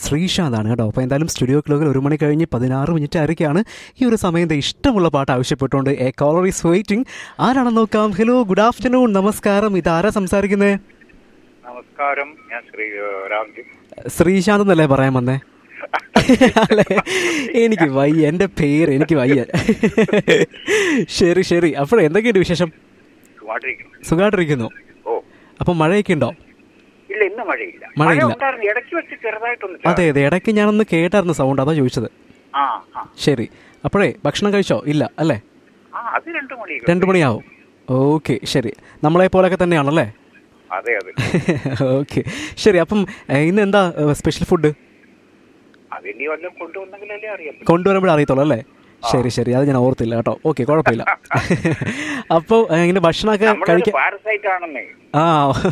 ശ്രീശാന്താണ് കേട്ടോ അപ്പോൾ എന്തായാലും സ്റ്റുഡിയോ ക്ലോക്കിൽ ഒരു മണി കഴിഞ്ഞ് പതിനാറ് മിനിറ്റ് ആയിരിക്കാണ് ഈ ഒരു സമയം ദേ ഇഷ്ടമുള്ള പാട്ട് ആവശ്യപ്പെട്ടുകൊണ്ട് എ കോളർ ഈസ് വെയിറ്റിംഗ് ആരാണെന്ന് നോക്കാം ഹലോ ഗുഡ് ആഫ്റ്റർനൂൺ നമസ്കാരം ഇതാരാ സംസാരിക്കുന്നത് നമസ്കാരം ഞാൻ ശ്രീ രാംജി ശ്രീശാന്ത് എന്നല്ലേ പറയാൻ വന്നേ അല്ലേ എനിക്ക് വയ്യ എൻ്റെ പേര് എനിക്ക് വയ്യ ശരി ശരി അപ്പോഴേ എന്തൊക്കെയുണ്ട് വിശേഷം സുഖമായിട്ടിരിക്കുന്നു സുഖമായിട്ടിരിക്കുന്നു ഓ അപ്പം മഴയൊക്കെ ഉണ്ടോ ഇല്ല ഇന്ന് മഴയില്ല മഴയില്ല. മഴ ഉണ്ടായിരുന്നു ഇടയ്ക്ക് വെച്ച് ചെറുതായിട്ടൊന്ന് അതെ അതെ ഇടയ്ക്ക് ഞാനൊന്ന് കേട്ടായിരുന്നു സൗണ്ട് അതാ ചോദിച്ചത് ആ ആ ശരി അപ്പോഴേ ഭക്ഷണം കഴിച്ചോ ഇല്ല അല്ലേ ആ അത് രണ്ടു മണി രണ്ട് മണിയാവും ഓക്കെ ശരി നമ്മളെ പോലൊക്കെ തന്നെയാണല്ലേ അതെ അതെ ഓക്കെ ശരി അപ്പം ഏ, ഇന്ന് എന്താ സ്പെഷ്യൽ ഫുഡ് അതിന്റെ വല്ലതും കൊണ്ടുവന്നെങ്കിലല്ലേ അറിയാം കൊണ്ടുവരുമ്പോഴേ അറിയത്തുള്ളൂ അല്ലേ ശരി ശരി അത് ഞാൻ ഓർത്തില്ല കേട്ടോ ഓക്കെ കുഴപ്പമില്ല അപ്പോൾ ഏ, ഇങ്ങനെ ഭക്ഷണമൊക്കെ നമ്മളൊരു കഴിക്കാൻ പാരസൈറ്റ് ആണെന്നേ ആ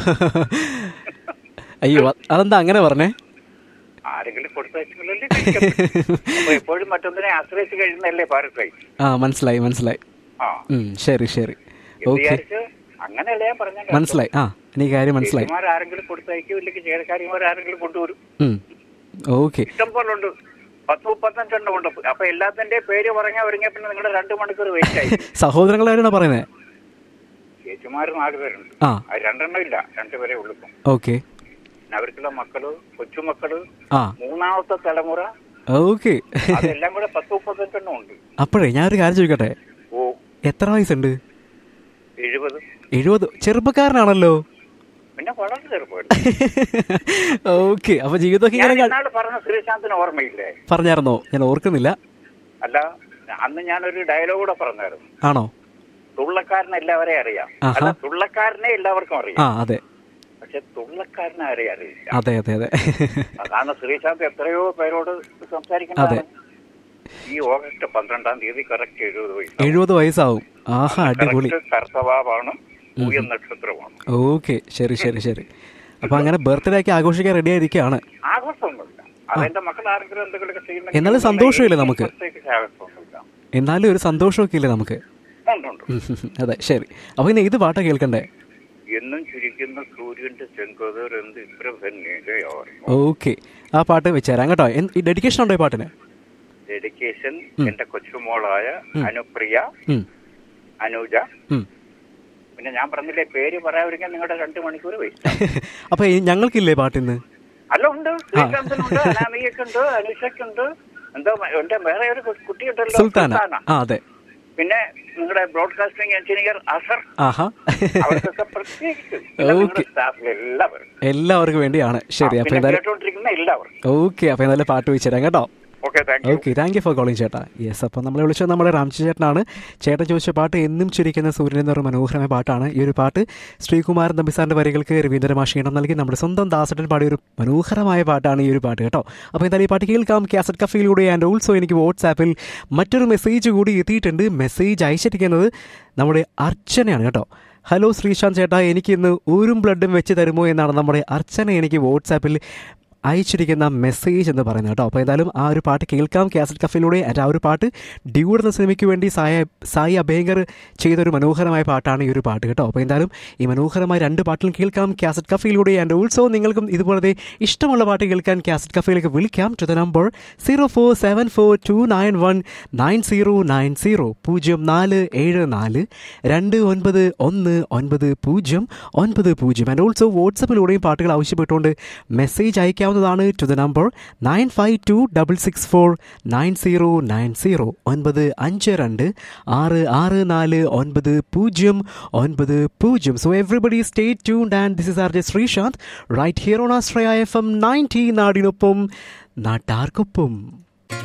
അയ്യോ അ- അതെന്താ അങ്ങനെ പറഞ്ഞേ ആരെങ്കിലും കൊടുത്തയച്ചെങ്കിലല്ലേ കഴിക്കാൻ പറ്റൂ. അപ്പൊ എപ്പോഴും മറ്റൊന്നിനെ ആശ്രയിച്ച് കഴിയുന്നല്ലേ പാരസൈറ്റ് ആ മനസ്സിലായി മനസ്സിലായി ആ ഉം, ശരി ശരി എന്ന് ഓക്കെ വിചാരിച്ച് അങ്ങനെയല്ല ഞാൻ പറഞ്ഞ മനസ്സിലായി ആ എനിക്ക് കാര്യം മനസ്സിലായി ആരെങ്കിലും കൊടുത്തയക്കും ഇല്ലെങ്കിൽ ചേരക്കാരിമാർ ആരെങ്കിലും കൊണ്ടുവരും ഓക്കെ ഇഷ്ടം പോലെ ഉണ്ട് പത്ത് മുപ്പത്തഞ്ചെണ്ണം ഉണ്ട് അപ്പൊ എല്ലാത്തിന്റെ പേര് പറഞ്ഞാൽ ഒരുങ്ങിയ പിന്നെ നിങ്ങളുടെ രണ്ട് മണിക്കൂർ വെയിറ്റ് ആയി സഹോദരങ്ങളാരാണോ പറയുന്നത് ചേച്ചിമാർ നാല് പേരുണ്ട് ആ അത് രണ്ടെണ്ണം ഇല്ല രണ്ടുപേരെ ഉള്ളു ഇപ്പം. ഓക്കെ പിന്നെ അവർക്കുള്ള മക്കള് കൊച്ചുമക്കള് ആ മൂന്നാമത്തെ തലമുറ ഓക്കെ അതെല്ലാം കൂടെ പത്ത് മുപ്പത്തഞ്ചെണ്ണം ഉണ്ട് അപ്പോഴേ ഞാനൊരു കാര്യം ചോദിക്കട്ടെ ഓ എത്ര വയസ്സുണ്ട് എഴുപത് എഴുപത് ചെറുപ്പക്കാരനാണല്ലോ പിന്നെ വളരെ ചെറുപ്പം ഓക്കെ അപ്പൊ ജീവിതമൊക്കെ ഞാൻ ഇങ്ങനെ ക- ഇന്നാള് പറഞ്ഞ ശ്രീശാന്തിന് ഓർമ്മയില്ലേ പറഞ്ഞായിരുന്നോ ഞാൻ ഓർക്കുന്നില്ല അല്ല അന്ന് ഞാനൊരു ഡയലോഗ് കൂടെ പറഞ്ഞായിരുന്നു ആണോ തുള്ളക്കാരനെ എല്ലാവരെയും അറിയാം ആഹാ. അല്ല തുള്ളക്കാരനെ എല്ലാവർക്കും ആ അറിയാം അതെ പക്ഷെ തുള്ളക്കാരനെ ആരെയും അറിയില്ല അതെ അതെ അതെ അതാണ് ശ്രീശാന്ത് എത്രയോ പേരോട് സംസാരിക്കുന്നതാണ് ഈ ഓഗസ്റ്റ് പന്ത്രണ്ടാം തീയതി കറക്റ്റ് എഴുപത് വയസ്സ് എഴുപത് വയസ്സാവും ആഹാ അടിപൊളി കറക്റ്റ് കർത്തവാവാണ് പൂയ നക്ഷത്രമാണ് ഓക്കെ ശരി ശരി ശരി അപ്പൊ അങ്ങനെ ബർത്ത്ഡേ ഒക്കെ ആഘോഷിക്കാൻ റെഡി ആയിരിക്കുകയാണ് ആഘോഷമൊന്നുമില്ല അതെന്റെ മക്കൾ ആരെങ്കിലും എന്തെങ്കിലുമൊക്കെ ചെയ്യുന്നെങ്കിൽ എന്നാലും സന്തോഷമില്ലേ നമുക്ക്? പ്രത്യേകിച്ച് ആഘോഷമൊന്നുമില്ല എന്നാലും ഒരു സന്തോഷമൊക്കെ ഇല്ലേ നമുക്ക് ഉണ്ട്, ഉണ്ട്. ഉം, ഉം, ഉം. അതെ ശരി അപ്പൊ ഇന്ന് ഏത് പാട്ടാ കേൾക്കണ്ടേ എന്നും ചിരിക്കുന്ന സൂര്യന്റെ ചെങ്കതിർ എന്ത് ഇത്ര ധന്യതയായിരുന്നു ഓക്കെ ആ പാട്ട് വെച്ചുതരാം കേട്ടോ എന്ത്- ഈ ഡെഡിക്കേഷൻ ഉണ്ടോ ഈ പാട്ടിന് ഡെഡിക്കേഷൻ എന്റെ കൊച്ചുമോളായ അനുപ്രിയ ഉം, അനുജ ഉം. പിന്നെ ഞാൻ പറഞ്ഞില്ലേ പേര് പറയാതിരിക്കാൻ നിങ്ങളുടെ രണ്ട് മണിക്കൂർ വെയിറ്റ് അപ്പൊ ഈ ഞങ്ങൾക്കില്ലേ പാട്ടിന്ന് അല്ല ഉണ്ട് ശ്രീകാന്തനുണ്ട് അനാമികക്കുണ്ട് അനീഷക്കുണ്ട് എന്തോ എന്റെ വേറെ ഒരു കു- കുട്ടിയുണ്ടല്ലോ സുൽത്താന സുൽത്താന. ആ അതെ പിന്നെ നിങ്ങളുടെ ബ്രോഡ്കാസ്റ്റിംഗ് എഞ്ചിനീയർ അസർ ആഹാ അവർക്കൊക്കെ പ്രത്യേകിച്ച് പിന്നെ നിങ്ങളുടെ സ്റ്റാഫിൽ എല്ലാവരും എല്ലാവർക്കും വേണ്ടിയാണ് ശരി അപ്പൊ പിന്നെ എന്തായാലും കേട്ടോണ്ടിരിക്കുന്ന എല്ലാവർക്കും ഓക്കെ അപ്പൊ എന്തായാലും പാട്ട് വെച്ചുതരാം കേട്ടോ okay thank you okay thank you for calling ചേട്ടാ യെസ് അപ്പോൾ നമ്മളെ വിളിച്ചത് നമ്മുടെ രാംജി ചേട്ടനാണ് ചേട്ടൻ ചോദിച്ച പാട്ട് എന്നും ചിരിക്കുന്ന സൂര്യൻ എന്നൊരു മനോഹരമായ പാട്ടാണ് ഈ ഒരു പാട്ട് ശ്രീകുമാരൻ തമ്പിസാറിന്റെ വരികൾക്ക് രവീന്ദ്ര മാഷീണം നൽകി നമ്മുടെ സ്വന്തം ദാസട്ടൻ പാടിയ ഒരു മനോഹരമായ പാട്ടാണ് ഈ ഒരു പാട്ട് കേട്ടോ അപ്പോൾ എന്തായാലും ഈ പാട്ട് കേൾക്കാം കാസറ്റ് കഫയിലൂടെ ആൻഡ് ഓൾസോ എനിക്ക് വാട്സാപ്പിൽ മറ്റൊരു മെസ്സേജ് കൂടി എത്തിയിട്ടുണ്ട് മെസ്സേജ് അയച്ചിരിക്കുന്നത് നമ്മുടെ അർച്ചനയാണ് കേട്ടോ ഹലോ ശ്രീശാന്ത് ചേട്ടാ എനിക്ക് ഇന്ന് ഊരും ബ്ലഡും വെച്ച് തരുമോ എന്നാണ് നമ്മുടെ അർച്ചന എനിക്ക് വാട്സാപ്പിൽ അയച്ചിരിക്കുന്ന മെസ്സേജ് എന്ന് പറയുന്നത് കേട്ടോ അപ്പോൾ ഏതായാലും ആ ഒരു പാട്ട് കേൾക്കാം കാസറ്റ് കഫയിലൂടെ and ആ ഒരു പാട്ട് ഡ്യൂഡ് എന്ന സിനിമയ്ക്ക് വേണ്ടി സായ സായി അഭയങ്കർ ചെയ്തൊരു മനോഹരമായ പാട്ടാണ് ഈ ഒരു പാട്ട് കേട്ടോ അപ്പോൾ എന്തായാലും ഈ മനോഹരമായ രണ്ട് പാട്ടിലും കേൾക്കാം കാസറ്റ് കഫയിലൂടെ ആൻഡ് ഓൾസോ നിങ്ങൾക്കും ഇതുപോലത്തെ ഇഷ്ടമുള്ള പാട്ട് കേൾക്കാൻ കാസറ്റ് കഫയിലേക്ക് വിളിക്കാം to the number zero four seven four two nine one nine zero nine zero പൂജ്യം നാല് ഏഴ് നാല് രണ്ട് ഒൻപത് ഒന്ന് ഒൻപത് പൂജ്യം ഒൻപത് പൂജ്യം ആൻഡ് ഓൾസോ വാട്സപ്പിലൂടെയും പാട്ടുകൾ ആവശ്യപ്പെട്ടുകൊണ്ട് മെസ്സേജ് അയക്കാവുന്നതാണ് to the number nine five two double six four nine zero nine zero ഒൻപത് അഞ്ച് രണ്ട് ആറ് ആറ് നാല് ഒൻപത് പൂജ്യം ഒൻപത് പൂജ്യം so everybody stay tuned and this is R J Sreesanth right here on ആസ്ട്രയ എഫ് എം നയൻറ്റി നാടിനൊപ്പം നാട്ടാർക്കൊപ്പം